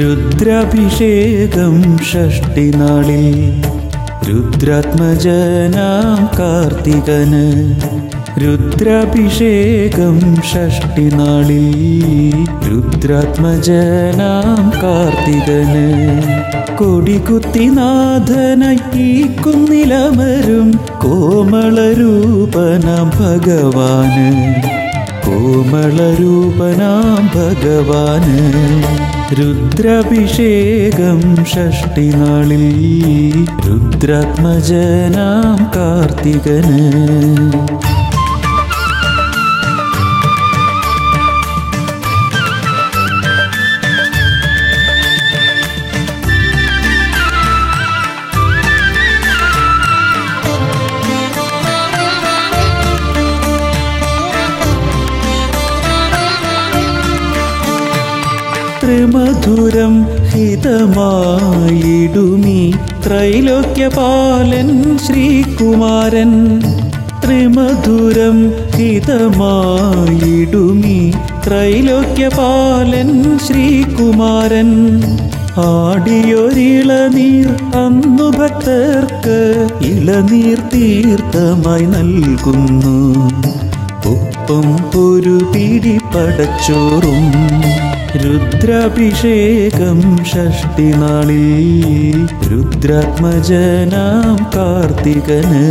രുദ്രാഭിഷേകം ഷഷ്ടിനാളിൽ രുദ്രാത്മജനാം കാർത്തികന് രുദ്രാഭിഷേകം ഷഷ്ടിനാളിൽ രുദ്രാത്മജനാം കാർത്തികന് കൊടികുത്തിനാഥനായി ഈ കുന്നിലമരും കോമളരൂപനാം ഭഗവാന് കോമളരൂപനാം ഭഗവാന് രുദ്രാഭിഷേകം ഷഷ്ടിനാളിൽ രുദ്രാത്മജനാം കാർത്തികന് ത്രിമധുരം ഹിതമായിടുമി ത്രൈലോക്യപാലൻ ശ്രീകുമാരൻ ത്രിമധുരം ഹിതമായിടുമി ത്രൈലോക്യപാലൻ ശ്രീകുമാരൻ ആടിയൊരിളനീർ അന്നു ഭക്തർക്ക് ഇളനീർ തീർത്ഥമായി നൽകുന്നു ഒപ്പം ഒരു പിടി പടച്ചോറും രുദ്രാഭിഷേകം ഷഷ്ടിനാളിൽ രുദ്രാത്മജനാം കാർത്തികന്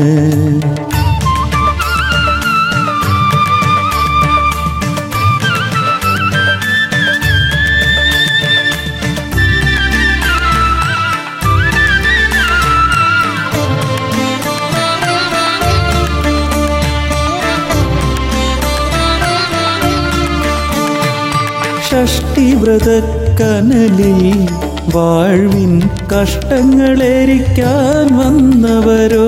ഷഷ്ടിവ്രതക്കനലിൽ വാഴ്വിൻ കഷ്ടങ്ങളെരിക്കാൻ വന്നവരോ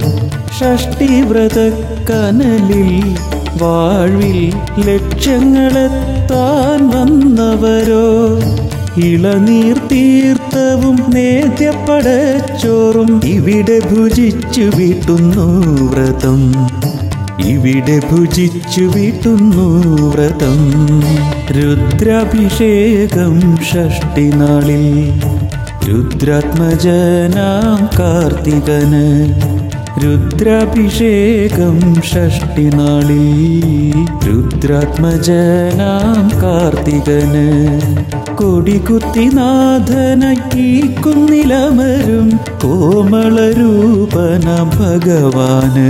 ഷഷ്ടിവ്രതക്കനലിൽ വാഴ്വിൽ ലക്ഷ്യങ്ങളെത്താൻ വന്നവരോ ഇളനീർ തീർത്ഥവും നേദ്യപ്പടച്ചോറും ഇവിടെ ഭുജിച്ചു വീട്ടുന്നു വ്രതം ഇവിടെ ഭുജിച്ചു വീട്ടുന്നു വ്രതം രുദ്രാഭിഷേകം ഷഷ്ടിനാളിൽ രുദ്രാത്മജനാം കാർത്തികന് രുദ്രാഭിഷേകം ഷഷ്ടിനാളിൽ രുദ്രാത്മജനാം കാർത്തികന് കൊടികുത്തിനാഥനായി ഈ കുന്നിലമരും കോമളരൂപനാം ഭഗവാന്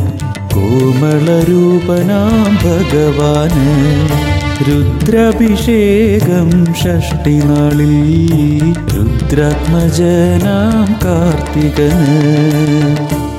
കോമളരൂപനാം ഭഗവാന് രുദ്രാഭിഷേകം ഷഷ്ടിനാളിൽ രുദ്രാത്മജനാം കാർത്തികന്